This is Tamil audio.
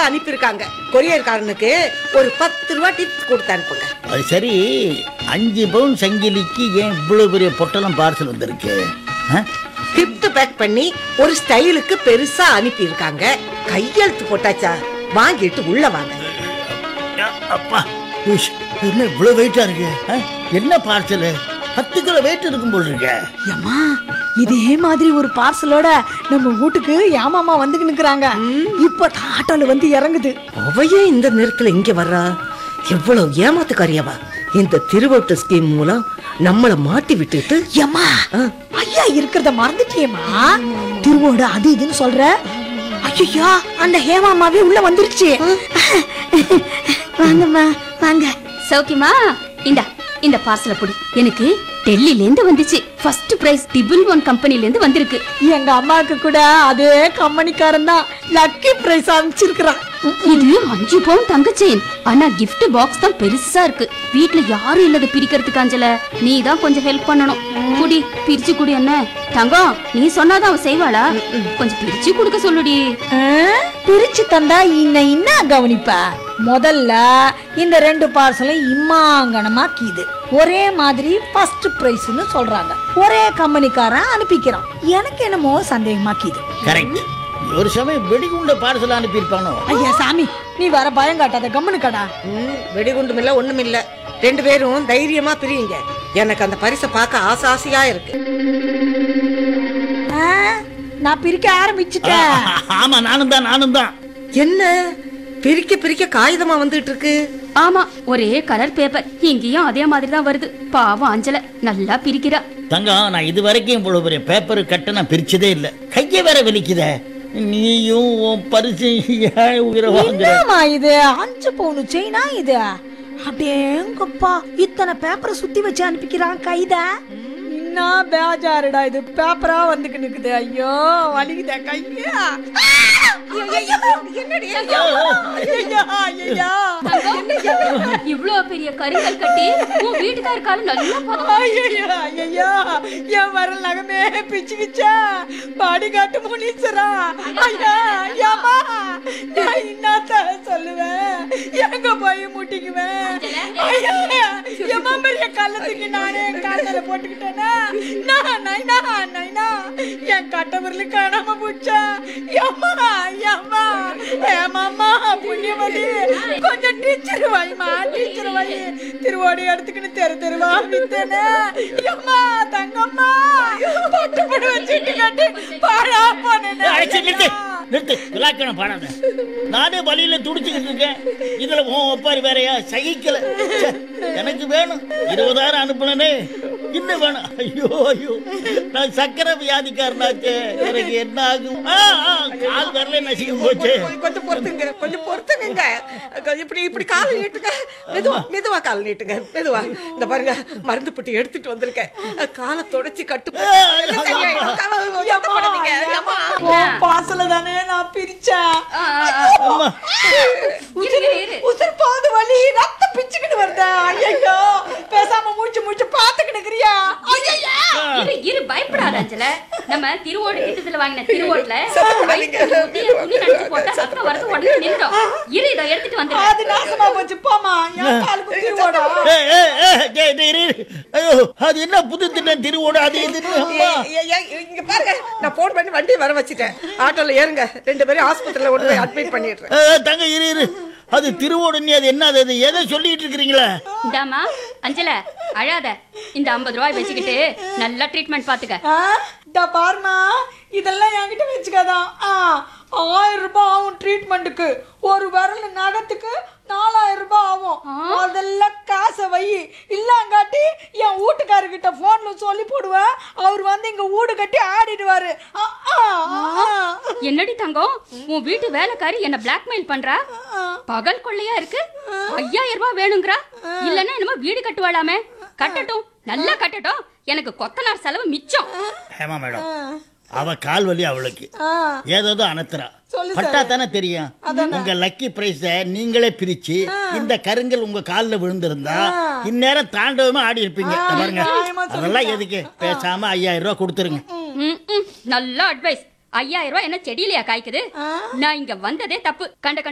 அனுப்பியிருக்காங்க கொரியர்காரனுக்கு ஒரு பத்து ரூபா டிப்ஸ் கொடுத்து அனுப்புங்க அது சரி அஞ்சு பவுன் சங்கிலிக்கு ஏன் இவ்வளவு பெரிய பொட்டலம் பார்சல் வந்திருக்கு ஆ? கிஃப்ட் பேக் பண்ணி ஒரு ஸ்டைலுக்கு பெருசா அனுப்பியிருக்காங்க கையெழுத்து போட்டாச்சா வாங்கிட்டு உள்ள வாங்க அப்பா உஷ், என்ன இவ்வளவு வெயிட்டா இருக்கு ஆ? என்ன பார்சல் பத்து கிலோ வெயிட் இருக்கும் போல் இருக்க ஏம்மா இதே மாதிரி ஒரு பார்சலோட நம்ம வீட்டுக்கு ஏமாமா வந்துக்கு நிக்கிறாங்க இப்ப ஆட்டோல வந்து இறங்குது அவையே இந்த நேரத்துல இங்க வர்றா எவ்வளவு ஏமாத்துக்காரியவா இந்த திருவோட்டு ஸ்கீம் மூலம் நம்மள மாட்டி விட்டுட்டு ஏம்மா ஆ, ஐயா இருக்கிறத மறந்துட்டியேம்மா திருவோடு அது இதுன்னு சொல்ற ஐயோ அந்த ஹேமாமாவே உள்ள வந்துருச்சு வாங்கம்மா வாங்க சௌக்கியமா இந்த இந்த பார்சல புடி எனக்கு டெல்லில இருந்து வந்துச்சு ஃபர்ஸ்ட் பிரைஸ் டிபிள் ஒன் கம்பெனில இருந்து வந்திருக்கு எங்க அம்மாவுக்கு கூட அதே கம்பெனிக்காரன் தான் லக்கி பிரைஸ் அனுப்பிச்சிருக்கிறான் இது அஞ்சு பவுன் தங்க செயின் ஆனா gift பாக்ஸ் தான் பெருசா இருக்கு வீட்ல யாரும் இல்லத பிரிக்கிறதுக்கு அஞ்சல நீ தான் கொஞ்சம் ஹெல்ப் பண்ணணும் குடி பிரிச்சு குடி என்ன தங்கம் நீ சொன்னாதான் அவ செய்வாளா கொஞ்சம் பிரிச்சு கொடுக்க சொல்லுடி ஆ? பிரிச்சு தந்தா இன்ன இன்ன கவனிப்ப முதல்ல இந்த ரெண்டு பார்சலும் இம்மாங்கனமா கீது ஒரே மாதிரி ஃபர்ஸ்ட் பிரைஸ்னு சொல்றாங்க ஒரே கம்பெனிக்காரன் அனுப்பிக்கிறான் எனக்கு என்னமோ சந்தேகமா கீது கரெக்ட் ஒரு சமயம் வெடிகுண்ட பார்சல் அனுப்பியிருப்பானோ ஐயா சாமி நீ வர பயம் காட்டாத கம்முனு கடா ம், வெடிகுண்டும் இல்ல ஒண்ணும் இல்ல ரெண்டு பேரும் தைரியமா பிரியுங்க எனக்கு அந்த பரிசை பார்க்க ஆசை ஆசையா இருக்கு ஆ, நான் பிரிக்க ஆரம்பிச்சுட்டேன் ஆமா நானும் தான் நானும் தான் என்ன பிரிக்க பிரிக்க காகிதமா வந்துட்டு இருக்கு ஆமா ஒரே கலர் பேப்பர் இங்கேயும் அதே மாதிரி தான் வருது பாவம் அஞ்சல நல்லா பிரிக்கிறா தங்கம் நான் இது வரைக்கும் இவ்வளவு பெரிய பேப்பர் கட்ட நான் பிரிச்சதே இல்லை கையை வேற வலிக்குதே நீயும் உன் பரிசு ஏன் உயிரை வாங்குற என்னம்மா இது அஞ்சு பவுனு செயினா இது அப்படியேங்கப்பா இத்தனை பேப்பரை சுத்தி வச்சு அனுப்பிக்கிறான் கைத என்ன பேஜாருடா இது பேப்பரா வந்துக்கு நிக்குது ஐயோ வலிக்குதே கையா என்னடி ஐயோ ஐயோ இவ்ளோ பெரிய கரிகள் கட்டி உன் வீட்டுக்கார காலம் நல்லா பதம் ஐயோ ஐயோ என் வரல் நகமே பிச்சுக்கிச்சா பாடி காட்டு முனிச்சரா ஐயா ஏமா நான் என்னத்த சொல்லுவேன் எங்க போய் முட்டிக்குவேன் ஐயா எம்மா பெரிய கள்ளத்துக்கு நானே என் காதல போட்டுக்கிட்டேனா நான் நைனா நைனா என் கட்ட விரல் காணாம போச்சா எம்மா எம்மா ஏமாம்மா புண்ணியவதி கொஞ்சம் டீச்சர் வைமா டீச்சர் வை திருவோடி எடுத்துக்கிட்டு தெரு தெருவா வித்தனே எம்மா தங்கம்மா பட்டு படு வச்சுட்டு கட்டி பாழா போனேனே அழைச்சு நிறுத்து நிறுத்து விளாக்கணும் பாடாத நானே வழியில துடிச்சுக்கிட்டு இருக்கேன் இதுல உன் ஒப்பாரி வேறையா சகிக்கல ச்சே, எனக்கு வேணும் இருபதாயிரம் அனுப்புனே இன்னும் வேணும் ஐயோ ஐயோ நான் சக்கரை வியாதிக்காரனாச்சே எனக்கு என்ன ஆகும் ஆ, ஆ, கால் வரல நசிக்க போச்சு கொஞ்சம் கொஞ்சம் பொறுத்துங்க கொஞ்சம் பொறுத்துங்க இப்படி இப்படி கால் நீட்டுங்க மெதுவா மெதுவா கால் நீட்டுங்க மெதுவா இந்த பாருங்க மருந்து புட்டி எடுத்துட்டு வந்திருக்கேன் காலை தொடச்சி கட்டு எல்லாம் சரியாயிடும். கவலைப்படாதீங்க. அம்மா. பாசல தானே நான் பிரிச்சேன் அம்மா இரு, இரு, இரு. உசுர் போது வலி ரத்தம் பிச்சுக்கிட்டு வருதா ஐயோ பேசாம மூச்சு மூச்சு பாத்துக்கிட்டு இருக்கிறியா ஐயா இரு இரு பயப்படாத அஞ்சல நம்ம திருவோடு கிட்டத்துல வாங்கின திருவோட்ல சத்தப்படாதீங்க. துணி நடிச்சு போட்டா சத்தம் வரது உடனே நின்றோம் இரு இதை எடுத்துட்டு அது வந்துடுறேன் நாசமா போச்சு போமா என் காலுக்கு திருவோடா ஏய், ஏய், ஏய், டேய், டேய், இரு, இரு. ஐயோ அது என்ன புது திட்டம் திருவோடு அது இதுன்னு அம்மா ஏ- ஏ- ஏ- இங்க பாருங்க நான் போன் பண்ணி வண்டி வர வச்சுட்டேன் ஆட்டோல ஏறுங்க ரெண்டு பேரும் ஆஸ்பத்திரியில கொண்டு போய் அட்மிட் பண்ணிடுறேன் ஏய், தங்க இரு இரு அது திருவோடு நீ அது என்ன அது எதை சொல்லிட்டு இருக்கிறீங்களா இந்தாமா அஞ்சல அழாத இந்த ஐம்பது ரூபாய் வச்சுக்கிட்டு நல்லா ட்ரீட்மெண்ட் பாத்துக்க ஆ, இதா பாருமா இதெல்லாம் என்கிட்ட வச்சுக்காதான் ஆ, ஆயிரம் ரூபாய் ஆகும் ட்ரீட்மெண்ட்டுக்கு ஒரு விரல் நகத்துக்கு நாலாயிரம் ரூபாய் ஆகும் அதெல்லாம் காசை வை இல்லங்காட்டி என் வீட்டுக்காரர்கிட்ட போன்ல சொல்லி போடுவேன் அவர் வந்து இங்க வீடு கட்டி ஆடிடுவாரு ஆ, ஆ, ஆ. என்னடி தங்கம் உன் வீட்டு வேலைக்காரி என்ன பிளாக்மெயில் பண்றா பகல் கொள்ளையா இருக்கு ஐயாயிரம் ரூபாய் வேணுங்கிறா இல்லன்னா என்னமோ வீடு கட்டுவாளாமே கட்டட்டும் நல்லா கட்டட்டும் எனக்கு கொத்தனார் செலவு மிச்சம் ஹேமா மேடம் அவ கால் வலி அவளுக்கு ஆ. ஏதோ அனத்துறா சொல்லு பட்டா தானே தெரியும் உங்க லக்கி பிரைஸ நீங்களே பிரிச்சு இந்த கருங்கல் உங்க கால்ல விழுந்திருந்தா இந்நேரம் தாண்டவமா ஆடி இருப்பீங்க இத பாருங்க அதெல்லாம் எதுக்கு பேசாம ஐயாயிரம் ரூபாய் கொடுத்துருங்க ம், ம், நல்ல அட்வைஸ் ஐயாயிரம் ரூபாய் என்ன செடியிலயா காய்க்குது நான் இங்க வந்ததே தப்பு கண்ட கண்ட